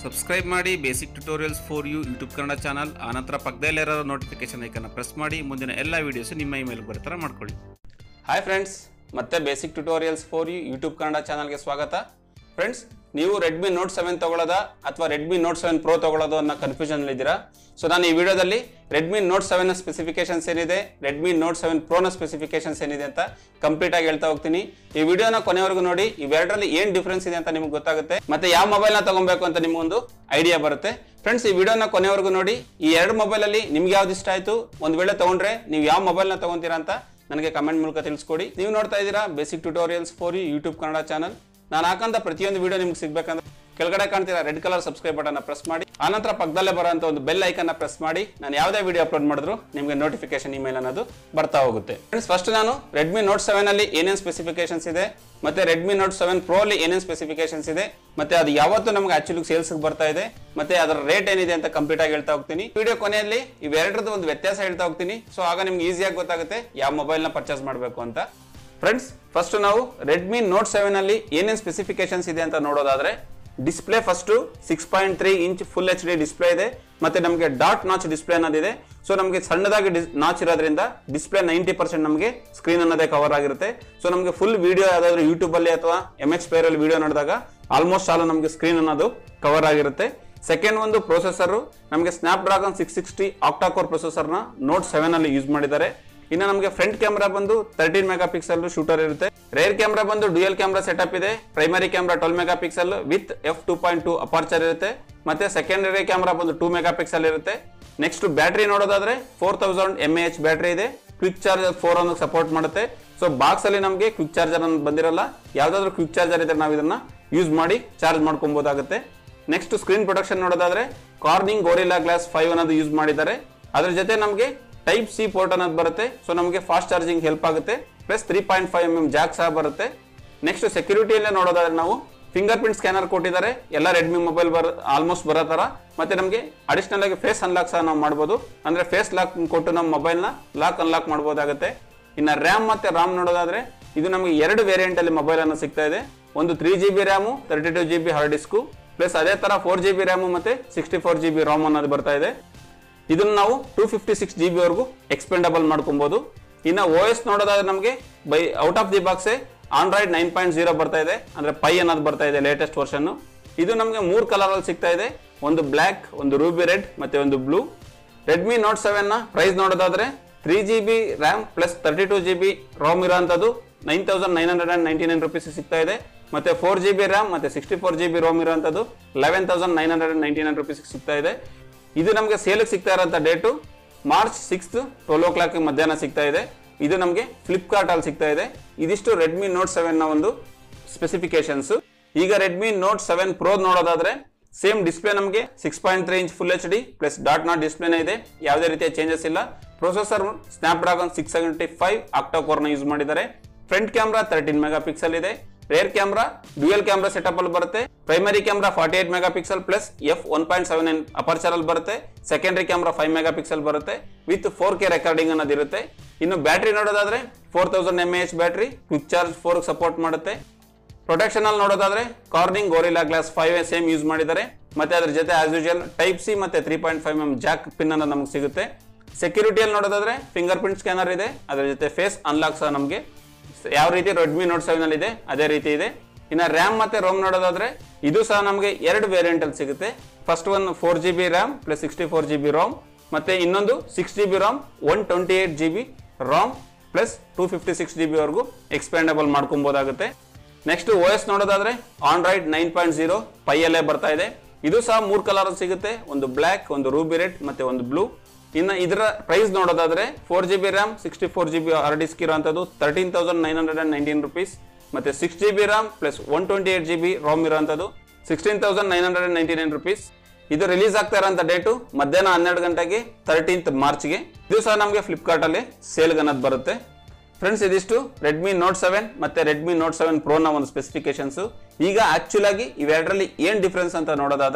subscribe ಮಾಡಿ basic tutorials for you YouTube Kannada channel ಆನಂತರ ಪಕ್ಕದಲ್ಲಿರೋ ನೋಟಿಫಿಕೇಶನ್ ಐಕನ್ನ ಪ್ರೆಸ್ ಮಾಡಿ ಮುಂದಿನ ಎಲ್ಲ ವೀಡಿಯೋಸ್ ನಿಮ್ಮ ಇಮೇಲ್ ಬರೋ ಥರ ಮಾಡ್ಕೊಳ್ಳಿ ಹಾಯ್ ಫ್ರೆಂಡ್ಸ್ ಮತ್ತೆ basic tutorials for you YouTube Kannada ಚಾನಲ್ಗೆ ಸ್ವಾಗತ ಫ್ರೆಂಡ್ಸ್ ನೀವು ರೆಡ್ಮಿ ನೋಟ್ ಸೆವೆನ್ ತಗೊಳ್ಳೋದಾ ಅಥವಾ ರೆಡ್ಮಿ ನೋಟ್ ಸೆವೆನ್ ಪ್ರೋ ತಗೊಳ್ಳೋದು ಅನ್ನೋ ಕನ್ಫ್ಯೂಷನ್ ಇದ್ದೀರಾ ಸೊ ನಾನು ಈ ವಿಡಿಯೋದಲ್ಲಿ ರೆಡ್ಮಿ ನೋಟ್ ಸೆವೆನ್ ಸ್ಪೆಸಿಫಿಕೇಶನ್ಸ್ ಏನಿದೆ ರೆಡ್ಮಿ ನೋಟ್ ಸೆವೆನ್ ಪ್ರೋನ ಸ್ಪೆಸಿಫಿಕೇಶನ್ಸ್ ಏನಿದೆ ಅಂತ ಕಂಪ್ಲೀಟ್ ಆಗಿ ಹೇಳ್ತಾ ಹೋಗ್ತೀನಿ ಈ ವಿಡಿಯೋನ ಕೊನೆವರೆಗೂ ನೋಡಿ ಇವೆರಡರಲ್ಲಿ ಏನ್ ಡಿಫ್ರೆನ್ಸ್ ಇದೆ ಅಂತ ನಿಮ್ಗೆ ಗೊತ್ತಾಗುತ್ತೆ ಮತ್ತೆ ಯಾವ ಮೊಬೈಲ್ನ ತಗೊಬೇಕು ಅಂತ ನಿಮ್ಗೊಂದು ಐಡಿಯಾ ಬರುತ್ತೆ ಫ್ರೆಂಡ್ಸ್ ಈ ವಿಡಿಯೋನ ಕೊನೆವರೆಗೂ ನೋಡಿ ಈ ಎರಡು ಮೊಬೈಲಲ್ಲಿ ನಿಮ್ಗೆ ಯಾವ್ದು ಇಷ್ಟ ಆಯ್ತು ಒಂದ್ ವೇಳೆ ತಗೊಂಡ್ರೆ ನೀವು ಯಾವ ಮೊಬೈಲ್ನ ತಗೊಂತೀರಾ ಅಂತ ನನಗೆ ಕಮೆಂಟ್ ಮೂಲಕ ತಿಳಿಸ್ಕೊಡಿ ನೀವು ನೋಡ್ತಾ ಇದ್ದೀರಾ basic tutorials for you YouTube Kannada channel ನಾನು ಹಾಕಂತ ಪ್ರತಿಯೊಂದು ವಿಡಿಯೋ ನಿಮ್ಗೆ ಸಿಗ್ಬೇಕಂದ್ರೆ ಕೆಳಗಡೆ ಕಾಣ್ತೀರಾ red colour subscribe button press ಮಾಡಿ ಆನಂತರ ಪಕ್ಕದಲ್ಲೇ ಬರೋಂಥ ಒಂದು ಬೆಲ್ ಐಕನ್ನ ಪ್ರೆಸ್ ಮಾಡಿ ನಾನು ಯಾವುದೇ ವಿಡಿಯೋ ಅಪ್ಲೋಡ್ ಮಾಡಿದ್ರು ನಿಮಗೆ ನೋಟಿಫಿಕೇಶನ್ ಇಮೇಲ್ ಅನ್ನೋದು ಬರ್ತಾ ಹೋಗುತ್ತೆ ಫ್ರೆಂಡ್ಸ್ ಫಸ್ಟ್ ನಾನು ರೆಡ್ಮಿ ನೋಟ್ ಸೆವೆನ್ ಅಲ್ಲಿ ಏನೇನು ಸ್ಪೆಸಿಫಿಕೇಶನ್ಸ್ ಇದೆ ಮತ್ತೆ ರೆಡ್ಮಿ ನೋಟ್ ಸೆವೆನ್ ಪ್ರೋ ಅಲ್ಲಿ ಏನೇನು ಸ್ಪೆಸಿಫಿಕೇಶನ್ಸ್ ಇದೆ ಮತ್ತೆ ಅದು ಯಾವತ್ತು ನಮಗೆ ಆಕ್ಚುಲಿ ಸೇಲ್ಸ್ ಬರ್ತಾ ಇದೆ ಮತ್ತೆ ಅದರ ರೇಟ್ ಏನಿದೆ ಅಂತ ಕಂಪ್ಲೀಟ್ ಆಗಿ ಹೇಳ್ತಾ ಹೋಗ್ತೀನಿ ವಿಡಿಯೋ ಕೊನೆಯಲ್ಲಿ ಇವೆರಡರದ್ದು ಒಂದು ವ್ಯತ್ಯಾಸ ಹೇಳ್ತಾ ಹೋಗ್ತೀನಿ ಸೊ ಆಗ ನಿಮ್ಗೆ ಈಸಿಯಾಗಿ ಗೊತ್ತಾಗುತ್ತೆ ಯಾವ ಮೊಬೈಲ್ನ ಪರ್ಚೇಸ್ ಮಾಡಬೇಕು ಅಂತ ಫ್ರೆಂಡ್ಸ್ ಫಸ್ಟ್ ನಾವು ರೆಡ್ಮಿ ನೋಟ್ ಸೆವೆನ್ ಅಲ್ಲಿ ಏನೇನು ಸ್ಪೆಸಿಫಿಕೇಶನ್ಸ್ ಇದೆ ಅಂತ ನೋಡೋದಾದ್ರೆ display first six point three inch full H D display ಇದೆ ಮತ್ತೆ ನಮಗೆ ಡಾಟ್ ನಾಚ್ ಡಿಸ್ಪ್ಲೇ ಅನ್ನೋದಿದೆ ಸೊ ನಮಗೆ ಸಣ್ಣದಾಗಿ ನಾಚ್ ಇರೋದ್ರಿಂದ ಡಿಸ್ಪ್ಲೇ ನೈಂಟಿ ಪರ್ಸೆಂಟ್ ನಮಗೆ ಸ್ಕ್ರೀನ್ ಅನ್ನೋದೇ ಕವರ್ ಆಗಿರುತ್ತೆ ಸೊ ನಮಗೆ ಫುಲ್ ವಿಡಿಯೋ ಯಾವ್ದಾದ್ರು ಯೂಟ್ಯೂಬ್ ಅಲ್ಲಿ ಅಥವಾ ಎಮ್ ಎಕ್ಸ್ ಪ್ಲೇಯರ್ ಅಲ್ಲಿ ವಿಡಿಯೋ ನೋಡಿದಾಗ ಆಲ್ಮೋಸ್ಟ್ ಆಲ್ ನಮಗೆ ಸ್ಕ್ರೀನ್ ಅನ್ನೋದು ಕವರ್ ಆಗಿರುತ್ತೆ ಸೆಕೆಂಡ್ ಒಂದು ಪ್ರೊಸೆಸರ್ ನಮಗೆ Snapdragon six sixty octacore ಪ್ರೊಸೆಸರ್ನ ನೋಟ್ ಸೆವೆನ್ ಅಲ್ಲಿ ಯೂಸ್ ಮಾಡಿದ್ದಾರೆ ಇನ್ನು ನಮಗೆ ಫ್ರಂಟ್ ಕ್ಯಾಮ್ರಾ ಬಂದು ತರ್ಟೀನ್ ಮೆಗಾ ಪಿಕ್ಸೆಲ್ ಶೂಟರ್ ಇರುತ್ತೆ ರೇರ್ ಕ್ಯಾಮ್ರಾ ಬಂದು ಡ್ಯೂಯಲ್ ಕ್ಯಾಮ್ರಾ ಸೆಟಪ್ ಇದೆ primary camera twelve mega pixel with f two point two aperture ಇರುತ್ತೆ ಮತ್ತೆ ಸೆಕೆಂಡರಿ ಕ್ಯಾಮ್ರಾ ಬಂದು ಟೂ ಮೆಗಾ ಪಿಕ್ಸೆಲ್ ಇರುತ್ತೆ ನೆಕ್ಸ್ಟ್ ಬ್ಯಾಟ್ರಿ ನೋಡೋದಾದ್ರೆ four thousand M H battery ಇದೆ quick charger four ಅನ್ನು support ಮಾಡುತ್ತೆ ಸೊ ಬಾಕ್ಸ್ ಅಲ್ಲಿ ನಮಗೆ ಕ್ವಿಕ್ ಚಾರ್ಜರ್ ಅನ್ನು ಬಂದಿರಲ್ಲ ಯಾವ್ದಾದ್ರು ಕ್ವಿಕ್ ಚಾರ್ಜರ್ ಇದ್ರೆ ನಾವು ಇದನ್ನ ಯೂಸ್ ಮಾಡಿ ಚಾರ್ಜ್ ಮಾಡ್ಕೊಬಹುದಾಗುತ್ತೆ ನೆಕ್ಸ್ಟ್ ಸ್ಕ್ರೀನ್ ಪ್ರೊಟೆಕ್ಷನ್ ನೋಡೋದಾದ್ರೆ ಕಾರ್ನಿಂಗ್ ಗೋರಿಲ್ಲಾ ಗ್ಲಾಸ್ ಫೈವ್ ಅನ್ನೋದು ಯೂಸ್ ಮಾಡಿದ್ದಾರೆ ಅದ್ರ ಜೊತೆ ನಮಗೆ ಟೈಪ್ ಸಿ ಪೋರ್ಟ್ ಅನ್ನೋದು ಬರುತ್ತೆ ಸೊ ನಮಗೆ ಫಾಸ್ಟ್ ಚಾರ್ಜಿಂಗ್ ಹೆಲ್ಪ್ ಆಗುತ್ತೆ plus three point five M M jack ಸಹ ಬರುತ್ತೆ ನೆಕ್ಸ್ಟ್ ಸೆಕ್ಯೂರಿಟಿಯಲ್ಲೇ ನೋಡೋದಾದ್ರೆ ನಾವು ಫಿಂಗರ್ ಪ್ರಿಂಟ್ ಸ್ಕ್ಯಾನರ್ ಕೊಟ್ಟಿದ್ದಾರೆ ಎಲ್ಲ ರೆಡ್ಮಿ ಮೊಬೈಲ್ ಬರ ಆಲ್ಮೋಸ್ಟ್ ಬರೋ ತರ ಮತ್ತೆ ನಮಗೆ ಅಡಿಷನಲ್ ಆಗಿ ಫೇಸ್ ಅನ್ಲಾಕ್ ಸಹ ನಾವು ಮಾಡ್ಬೋದು ಅಂದ್ರೆ ಫೇಸ್ ಲಾಕ್ ಕೊಟ್ಟು ನಮ್ಮ ಮೊಬೈಲ್ನ ಲಾಕ್ ಅನ್ಲಾಕ್ ಮಾಡ್ಬೋದಾಗುತ್ತೆ ಇನ್ನು ರ್ಯಾಮ್ ಮತ್ತೆ ರಾಮ್ ನೋಡೋದಾದ್ರೆ ಇದು ನಮಗೆ ಎರಡು ವೇರಿಯಂಟ್ ಅಲ್ಲಿ ಮೊಬೈಲ್ ಅನ್ನು ಸಿಗ್ತಾ ಇದೆ ಒಂದು three G B RAM thirty two G B hard disk plus ಅದೇ ತರ ಫೋರ್ ಜಿ ಬಿ ರ್ಯಾಮು ಮತ್ತೆ sixty four G B ROM ಅನ್ನೋದು ಬರ್ತಾ ಇದೆ ಇದನ್ನ ನಾವು two fifty six G B ವರೆಗೂ ಎಕ್ಸ್ಪೆಂಡಬಲ್ ಮಾಡ್ಕೊಬಹುದು ಇನ್ನು ಓ ಎಸ್ ನೋಡೋದಾದ್ರೆ ನಮಗೆ ಬೈ ಔಟ್ ಆಫ್ ದಿ ಬಾಕ್ಸೇ ಆಂಡ್ರಾಯ್ಡ್ ನೈನ್ ಪಾಯಿಂಟ್ ಜೀರೋ ಬರ್ತಾ ಇದೆ ಅಂದ್ರೆ ಪೈ ಅನ್ನೋದು ಬರ್ತಾ ಇದೆ ಲೇಟೆಸ್ಟ್ ವರ್ಷನ್ ಇದು ನಮಗೆ ಮೂರು ಕಲರ್ ಅಲ್ಲಿ ಸಿಗ್ತಾ ಇದೆ ಒಂದು ಬ್ಲ್ಯಾಕ್ ಒಂದು ರೂಬಿ ರೆಡ್ ಮತ್ತೆ ಒಂದು ಬ್ಲೂ ರೆಡ್ಮಿ ನೋಟ್ ಸೆವೆನ್ ನ ಪ್ರೈಸ್ ನೋಡೋದಾದ್ರೆ three G B RAM plus thirty two G B ROM ಇರೋಂಥದ್ದು nine thousand nine hundred and ninety nine rupees ಸಿಗ್ತಾ ಇದೆ ಮತ್ತೆ ಫೋರ್ ಜಿ ಬಿ ರ್ಯಾಮ್ ಮತ್ತೆ sixty four G B ROM ಇರೋಂಥದ್ದು eleven thousand nine hundred and ninety nine rupees ಸಿಗ್ತಾ ಇದೆ ಇದು ನಮಗೆ ಸೇಲಿಗೆ ಸಿಗ್ತಾ ಇರೋಂಥ date March sixth twelve o'clock ಮಧ್ಯಾಹ್ನ ಸಿಗ್ತಾ ಇದೆ ಇದು ನಮಗೆ ಫ್ಲಿಪ್ಕಾರ್ಟ್ ಅಲ್ಲಿ ಸಿಗ್ತಾ ಇದೆ ಇದಿಷ್ಟು ರೆಡ್ಮಿ ನೋಟ್ ಸೆವೆನ್ ನ ಒಂದು ಸ್ಪೆಸಿಫಿಕೇಶನ್ಸ್ ಈಗ ರೆಡ್ಮಿ ನೋಟ್ ಸೆವೆನ್ ಪ್ರೋ ನೋಡೋದಾದ್ರೆ ಸೇಮ್ ಡಿಸ್ಪ್ಲೇ ನಮಗೆ six point three inch full H D plus dot notch ಡಿಸ್ಪ್ಲೇನೇ ಇದೆ ಯಾವುದೇ ರೀತಿಯ ಚೇಂಜಸ್ ಇಲ್ಲ processor Snapdragon six seventy five ನ ಯೂಸ್ ಮಾಡಿದ್ದಾರೆ front camera thirteen mega megapixel ಇದೆ rear camera dual camera setup ಅಲ್ಲಿ ಬರುತ್ತೆ primary camera forty eight megapixel plus F one point seven nine aperture ಅಲ್ಲಿ ಬರುತ್ತೆ secondary camera five megapixel ಬರುತ್ತೆ with four K recording ಅನ್ನೋದು ಇರುತ್ತೆ ಇನ್ನು battery ನೋಡೋದಾದ್ರೆ four thousand M H battery quick charge four support ಮಾಡುತ್ತೆ protection ಅಲ್ಲಿ ನೋಡೋದಾದ್ರೆ Corning Gorilla glass five same use ಮಾಡಿದ್ದಾರೆ ಮತ್ತೆ ಅದ್ರ ಜೊತೆ ಆಸ್ ಯೂಶುವಲ್ ಟೈಪ್ ಸಿ ಮತ್ತೆ three point five M jack pin ಅನ್ನ ನಮಗೆ ಸಿಗುತ್ತೆ ಸೆಕ್ಯೂರಿಟಿಯಲ್ಲಿ ನೋಡೋದಾದ್ರೆ ಫಿಂಗರ್ ಪ್ರಿಂಟ್ ಸ್ಕ್ಯಾನರ್ ಇದೆ ಅದ್ರ ಜೊತೆ ಫೇಸ್ ಅನ್ಲಾಕ್ ಸಹ ನಮಗೆ ಯಾವ ರೀತಿ ರೆಡ್ಮಿ ನೋಟ್ ಸೆವೆನ್ ಅಲ್ಲಿ ಇದೆ ಅದೇ ರೀತಿ ಇದೆ ಇನ್ನು ರ್ಯಾಮ್ ಮತ್ತೆ ರೋಮ್ ನೋಡೋದಾದ್ರೆ ಇದು ಸಹ ನಮಗೆ ಎರಡು ವೇರಿಯಂಟ್ ಅಲ್ಲಿ ಸಿಗುತ್ತೆ first one four G B RAM plus sixty four G B ROM ಮತ್ತೆ ಇನ್ನೊಂದು six G B RAM one twenty eight G B ROM plus two fifty six G B ವರೆಗೂ ಎಕ್ಸ್ಪೆಂಡಬಲ್ ಮಾಡ್ಕೊಬೋದಾಗುತ್ತೆ ನೆಕ್ಸ್ಟ್ ಓ ಎಸ್ ನೋಡೋದಾದ್ರೆ Android nine point zero ಪೈಯಲ್ಲೇ ಬರ್ತಾ ಇದೆ ಇದು ಸಹ ಮೂರು ಕಲರ್ ಸಿಗುತ್ತೆ ಒಂದು ಬ್ಲ್ಯಾಕ್ ಒಂದು ರೂಬಿ ರೆಡ್ ಮತ್ತೆ ಒಂದು ಬ್ಲೂ ಇನ್ನು ಇದರ ಪ್ರೈಸ್ ನೋಡೋದಾದ್ರೆ four G B RAM sixty four G B hard disk ಇರೋಂಥದ್ದು thirteen thousand nine hundred and nineteen rupees ಮತ್ತೆ six G B RAM plus one twenty eight G B ROM ಇರೋಂಥದ್ದು sixteen thousand nine hundred and ninety nine rupees ಇದು release ಆಗ್ತಾ ಇರೋಂಥ date ಮಧ್ಯಾಹ್ನ ಹನ್ನೆರಡು ಗಂಟೆಗೆ thirteenth ಮಾರ್ಚ್ಗೆ ಇದು ಸಹ ನಮಗೆ ಫ್ಲಿಪ್ಕಾರ್ಟ್ ಅಲ್ಲಿ ಸೇಲ್ಗೆ ಅನ್ನೋದು ಬರುತ್ತೆ ಫ್ರೆಂಡ್ಸ್ ಇದಿಷ್ಟು ರೆಡ್ಮಿ ನೋಟ್ ಸೆವೆನ್ ಮತ್ತೆ ರೆಡ್ಮಿ ನೋಟ್ ಸೆವೆನ್ ಪ್ರೋನ ಒಂದು ಸ್ಪೆಸಿಫಿಕೇಶನ್ಸ್ ಈಗ ಆಕ್ಚುಲ್ ಆಗಿ ಇವೆರಡರಲ್ಲಿ ಏನ್ ಡಿಫ್ರೆನ್ಸ್ ಅಂತ ನೋಡೋದಾದ್ರೆ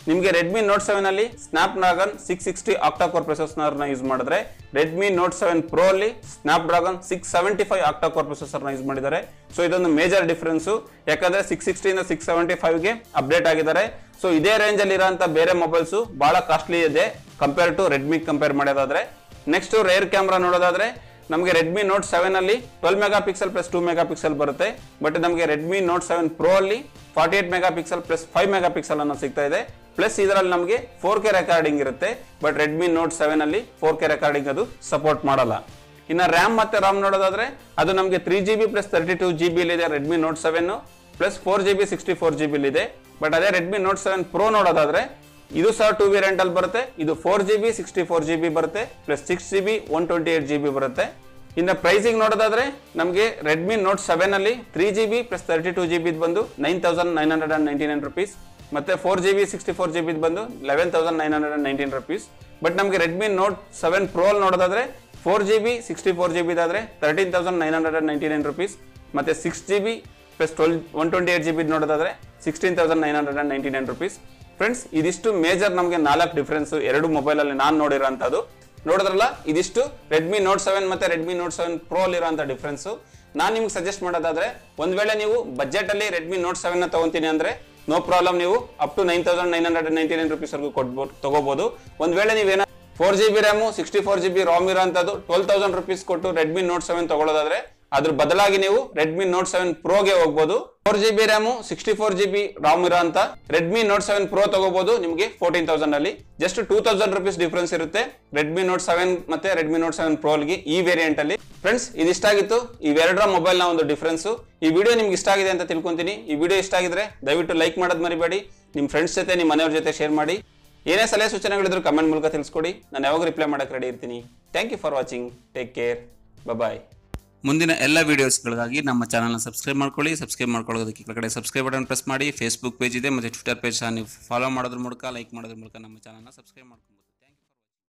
ನಿಮಗೆ ರೆಡ್ಮಿ ನೋಟ್ ಸೆವೆನ್ ಅಲ್ಲಿ Snapdragon six sixty octacore processor ನ ಯೂಸ್ ಮಾಡಿದ್ರೆ ರೆಡ್ಮಿ ನೋಟ್ ಸೆವೆನ್ ಪ್ರೋ ಅಲ್ಲಿ Snapdragon six seventy five octacore processor ನ ಯೂಸ್ ಮಾಡಿದ್ದಾರೆ ಸೊ ಇದೊಂದು ಮೇಜರ್ ಡಿಫರೆನ್ಸ್ ಯಾಕಂದ್ರೆ ಸಿಕ್ಸ್ ಸಿಕ್ಸ್ಟಿಯಿಂದ ಸಿಕ್ಸ್ ಸೆವೆಂಟಿ ಫೈವ್ ಗೆ ಅಪ್ಡೇಟ್ ಆಗಿದ್ದಾರೆ ಸೊ ಇದೇ ರೇಂಜ್ ಅಲ್ಲಿ ಇರೋಂಥ ಬೇರೆ ಮೊಬೈಲ್ಸ್ ಬಹಳ ಕಾಸ್ಟ್ಲಿ ಇದೆ ಕಂಪೇರ್ ಟು ರೆಡ್ಮಿ ಕಂಪೇರ್ ಮಾಡೋದಾದ್ರೆ ನೆಕ್ಸ್ಟ್ ರೇರ್ ಕ್ಯಾಮ್ರಾ ನೋಡೋದಾದ್ರೆ ನಮಗೆ ರೆಡ್ಮಿ ನೋಟ್ ಸೆವೆನ್ ಅಲ್ಲಿ twelve mega megapixel plus two mega megapixel ಬರುತ್ತೆ ಬಟ್ ನಮಗೆ ರೆಡ್ಮಿ ನೋಟ್ ಸೆವೆನ್ ಪ್ರೋ ಅಲ್ಲಿ forty eight megapixel plus five megapixel ಅನ್ನು ಸಿಗ್ತಾ ಇದೆ ಪ್ಲಸ್ ಇದರಲ್ಲಿ ನಮಗೆ ಫೋರ್ ಕೆ ರೆಕಾರ್ಡಿಂಗ್ ಇರುತ್ತೆ ಬಟ್ ರೆಡ್ಮಿ ನೋಟ್ ಸೆವೆನ್ ಅಲ್ಲಿ ಫೋರ್ ಕೆ ರೆಕಾರ್ಡಿಂಗ್ ಅದು ಸಪೋರ್ಟ್ ಮಾಡಲ್ಲ ಇನ್ನ ರ್ಯಾಮ್ ಮತ್ತೆ ರಾಮ್ ನೋಡೋದಾದ್ರೆ ಅದು ನಮಗೆ three G B plus thirty two G B ಇದೆ Redmi note seven plus four G B sixty four G B ಇದೆ ಬಟ್ ಅದೇ ರೆಡ್ಮಿ ನೋಟ್ ಸೆವೆನ್ ಪ್ರೋ ನೋಡೋದಾದ್ರೆ ಇದು ಸಹ ಟೂ ವೇರಿಯಂಟ್ ಅಲ್ಲಿ ಬರುತ್ತೆ ಇದು four G B sixty four G B ಬರುತ್ತೆ plus six G B one twenty eight G B ಬರುತ್ತೆ ಇನ್ನು ಪ್ರೈಸಿಂಗ್ ನೋಡೋದಾದ್ರೆ ನಮಗೆ ರೆಡ್ಮಿ ನೋಟ್ ಸೆವೆನ್ ಅಲ್ಲಿ three G B plus thirty two G B ಬಂದು nine thousand nine hundred and ninety nine rupees ಮತ್ತೆ four G B sixty four G B ಬಂದು eleven thousand nine hundred and nineteen rupees but ನಮಗೆ Redmi note seven pro ನೋಡೋದಾದ್ರೆ four G B sixty four G B ಆದ್ರೆ thirteen thousand nine hundred and ninety nine rupees ಮತ್ತೆ six G B plus twelve one twenty eight G B ನೋಡೋದಾದ್ರೆ sixteen thousand nine hundred and ninety nine rupees friends ಇದಿಷ್ಟು major ನಮಗೆ ನಾಲ್ಕು difference ಎರಡು mobile ಅಲ್ಲಿ ನಾನು ನೋಡಿರೋಂಥದ್ದು ನೋಡಿದ್ರಲ್ಲ ಇದಿಷ್ಟು ರೆಡ್ಮಿ ನೋಟ್ ಸೆವೆನ್ ಮತ್ತೆ ರೆಡ್ಮಿ ನೋಟ್ ಸೆವೆನ್ ಪ್ರೋ ಇರೋಂಥ ಡಿಫ್ರೆನ್ಸ್ ನಾನು ನಿಮ್ಗೆ ಸಜೆಸ್ಟ್ ಮಾಡೋದಾದ್ರೆ ಒಂದ್ ವೇಳೆ ನೀವು ಬಜೆಟ್ ಅಲ್ಲಿ ರೆಡ್ಮಿ ನೋಟ್ ಸೆವೆನ್ ತಗೊಂತೀನಿ ಅಂದ್ರೆ ನೋ ಪ್ರಾಬ್ಲಮ್ ನೀವು up to nine thousand nine hundred ninety nine rupees ವರೆಗೂ ಕೊಡ್ಬೋದು ತಗೋಬಹುದು ಒಂದ್ ವೇಳೆ ನೀವೇನ four G B RAM sixty four G B ROM ಇರೋಂಥದ್ದು ಟ್ವೆಲ್ ತೌಸಂಡ್ ರುಪೀಸ್ ಕೊಟ್ಟು ರೆಡ್ಮಿ ನೋಟ್ ಸೆವೆನ್ ತಗೊಳ್ಳೋದಾದ್ರೆ ಅದ್ರ ಬದಲಾಗಿ ನೀವು ರೆಡ್ಮಿ ನೋಟ್ ಸೆವೆನ್ ಪ್ರೋಗೆ ಹೋಗ್ಬೋದು four G B RAM sixty four G B ROM ಇರೋ ಅಂತ ರೆಡ್ಮಿ ನೋಟ್ ಸೆವೆನ್ ಪ್ರೋ ತಗೋಬಹುದು ನಿಮಗೆ ಫೋರ್ಟೀನ್ ತೌಸಂಡ್ ಅಲ್ಲಿ just two thousand rupees difference ಇರುತ್ತೆ ರೆಡ್ಮಿ ನೋಟ್ ಸೆವೆನ್ ಮತ್ತೆ ರೆಡ್ಮಿ ನೋಟ್ ಸೆವೆನ್ ಪ್ರೋಲ್ಗೆ ಈ ವೇರಿಯಂಟ್ ಅಲ್ಲಿ ಫ್ರೆಂಡ್ಸ್ ಇದಿಷ್ಟಾಗಿತ್ತು ಇವೆರಡರ ಮೊಬೈಲ್ ನ ಒಂದು ಡಿಫ್ರೆನ್ಸ್ ಈ ವಿಡಿಯೋ ನಿಮ್ಗೆ ಇಷ್ಟ ಆಗಿದೆ ಅಂತ ತಿಳ್ಕೊಂತೀನಿ ಈ ವಿಡಿಯೋ ಇಷ್ಟ ಆಗಿದ್ರೆ ದಯವಿಟ್ಟು ಲೈಕ್ ಮಾಡೋದು ಮರಿಬೇಡಿ ನಿಮ್ಮ ಫ್ರೆಂಡ್ಸ್ ಜೊತೆ ನಿಮ್ಮ ಮನೆಯವ್ರ ಜೊತೆ ಶೇರ್ ಮಾಡಿ ಏನೇ ಸಲಹೆ ಸೂಚನೆಗಳಿದ್ರು ಕಮೆಂಟ್ ಮೂಲಕ ತಿಳಿಸ್ಕೊಡಿ ನಾನು ಯಾವಾಗ ರಿಪ್ಲೈ ಮಾಡಕ್ಕೆ ರೆಡಿ ಇರ್ತೀನಿ thank you for watching take care bye ಮುಂದಿನ ಎಲ್ಲ ವಿಡಿಯೋಸ್ಗಳಿಗಾಗಿ ನಮ್ಮ ಚಾನಲ್ನ ಸಬ್ಸ್ಕ್ರೈಬ್ ಮಾಡ್ಕೊಳ್ಳಿ ಸಬ್ಸ್ಕ್ರೈಬ್ ಮಾಡ್ಕೊಳ್ಳೋದಕ್ಕೆ ಕೆಳಗಡೆ ಸಬ್ಸ್ಕ್ರೈಬ್ ಬಟನ್ ಪ್ರೆಸ್ ಮಾಡಿ ಫೇಸ್ಬುಕ್ ಪೇಜ್ ಇದೆ ಮತ್ತು ಟ್ವಿಟರ್ ಪೇಜ್ ಸಹ ನೀವು ಫಾಲೋ ಮಾಡೋದ್ರ ಮೂಲಕ ಲೈಕ್ ಮಾಡೋದ್ರ ಮೂಲಕ ನಮ್ಮ ಚಾನಲ್ನ ಸಬ್ಸ್ಕ್ರೈಬ್ ಮಾಡ್ಕೊಬೋದು